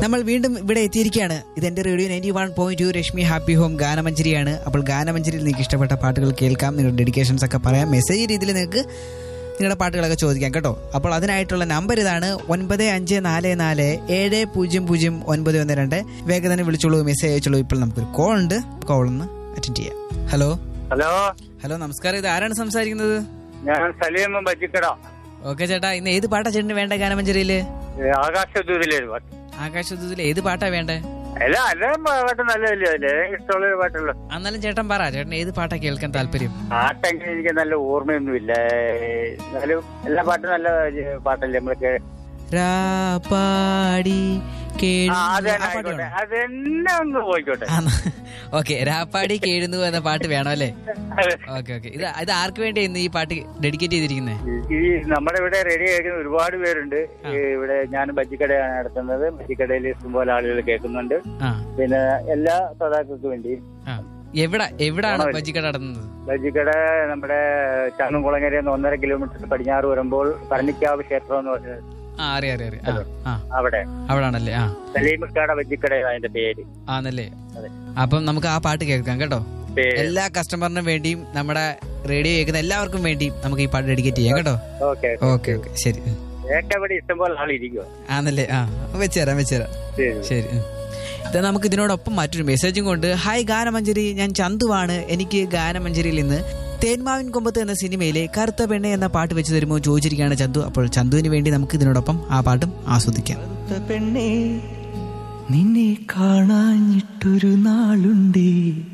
നമ്മൾ വീണ്ടും ഇവിടെ എത്തിയിരിക്കുകയാണ് ഇത് എന്റെ radio ninety one point two Rashmi happy home ഗാനമഞ്ജരിയാണ് അപ്പോൾ ഗാനമഞ്ജരിയിൽ നിങ്ങൾക്ക് ഇഷ്ടപ്പെട്ട പാട്ടുകൾ കേൾക്കാം നിങ്ങളുടെ ഡെഡിക്കേഷൻസ് ഒക്കെ പറയാം മെസ്സേജ് രീതിയിൽ നിങ്ങൾക്ക് നിങ്ങളുടെ പാട്ടുകളൊക്കെ ചോദിക്കാം കേട്ടോ അപ്പോൾ അതിനായിട്ടുള്ള നമ്പർ ഇതാണ് ഒൻപത് അഞ്ച് നാല് നാല് ഏഴ് പൂജ്യം പൂജ്യം ഒൻപത് ഒന്ന് രണ്ട് വേഗം തന്നെ വിളിച്ചോളൂ മെസ്സേജ് അയച്ചോളൂ ഇപ്പോൾ നമുക്കൊരു കോൾ ഉണ്ട് കോൾ ഒന്ന് അറ്റൻഡ് ചെയ്യാം ഹലോ ഹലോ ഹലോ നമസ്കാരം ഇത് ആരാണ് സംസാരിക്കുന്നത് ഞാൻ സലീം ബജിക്കട ഓക്കെ ചേട്ടാ ഇന്ന് ഏത് പാട്ടാ ചേട്ടന് വേണ്ട ഗാനമഞ്ജരിയില് ആകാശദൂതിലെ ഒരു പാട്ട് ആകാശദൂതിൽ ഏത് പാട്ടാ വേണ്ടേ അല്ല അല്ല പാട്ട് നല്ലതല്ലേ അല്ലേ ഇഷ്ടമുള്ള ഒരു പാട്ടുള്ളൂ എന്നാലും ചേട്ടൻ പറ ചേട്ടൻ ഏത് പാട്ടാ കേൾക്കാൻ താല്പര്യം പാട്ടെങ്കിൽ എനിക്ക് നല്ല ഓർമ്മയൊന്നുമില്ല എന്നാലും എല്ലാ പാട്ടും നല്ല പാട്ടല്ലേ നമ്മളൊക്കെ രാപ്പാടി ആ അത് തന്നെ ആയിക്കോട്ടെ അത് തന്നെ ഒന്ന് പോയിക്കോട്ടെ ഓക്കെ രാപ്പാടി കേഴുന്നു എന്ന പാട്ട് വേണം അല്ലേ അതെ. ഓക്കെ ഓക്കെ ഇത് ഇത് ആർക്ക് വേണ്ടി ഇന്ന് ഈ പാട്ട് ഡെഡിക്കേറ്റ് ചെയ്തിരിക്കുന്നത് ഈ നമ്മുടെ ഇവിടെ റെഡി കേൾക്കുന്ന ഒരുപാട് പേരുണ്ട് ഈ ഇവിടെ ഞാൻ ബജിക്കടയാണ് നടത്തുന്നത് ബജിക്കടയിൽ ഇഷ്ടംപോലെ ആളുകൾ കേൾക്കുന്നുണ്ട് ആ പിന്നെ എല്ലാ ശ്രോതാക്കൾക്കും വേണ്ടി ആ എവിടെ എവിടാണ് ബജിക്കട നടത്തുന്നത് ബജിക്കട നമ്മുടെ ചങ്ങംകുളങ്ങരയിൽ നിന്ന് ഒന്നര കിലോമീറ്റർ പടിഞ്ഞാറ് വരുമ്പോൾ പറണിക്കാവ് ക്ഷേത്രം എന്ന് പറഞ്ഞത് ആ അറിയാം അറിയാം അറിയാം ആ ആ അവിടെ അവിടാണല്ലേ ആ സലീമിക്കാട ബജിക്കട അതിന്റെ പേര് ആന്നല്ലേ അതെ. അപ്പം നമുക്ക് ആ പാട്ട് കേൾക്കാം കേട്ടോ പേര് എല്ലാ കസ്റ്റമറിനും വേണ്ടിയും നമ്മുടെ റേഡിയോ കേൾക്കുന്ന എല്ലാവർക്കും വേണ്ടിയും നമുക്ക് ഈ പാട്ട് ഡെഡിക്കേറ്റ് ചെയ്യാം കേട്ടോ ഓക്കെ ഓക്കെ ഓക്കെ ശരി ഉം. ഏക്കവിടെ ഇഷ്ടംപോലെ ആളിരിക്കുക ആന്നല്ലേ ആ വെച്ചുതരാം വെച്ചുതരാം ശരി ഉം. ഇത് നമുക്ക് ഇതിനോടൊപ്പം മറ്റൊരു മെസ്സേജും കൊണ്ട് ഹായ് ഗാനമഞ്ജരി ഞാൻ ചന്തുവാണ് എനിക്ക് ഗാനമഞ്ജരിയിൽ നിന്ന് തേന്മാവിൻ കൊമ്പത്ത് എന്ന സിനിമയിലെ കറുത്ത പെണ്ണെ എന്ന പാട്ട് വെച്ച് തരുമോ ചോദിച്ചിരിക്കുകയാണ് ചന്തു അപ്പോൾ ചന്തുവിന് വേണ്ടി നമുക്ക് ഇതിനോടൊപ്പം ആ പാട്ടും ആസ്വദിക്കാം കറുത്ത പെണ്ണേ നിന്നെ കാണാഞ്ഞിട്ടൊരു നാളുണ്ടേ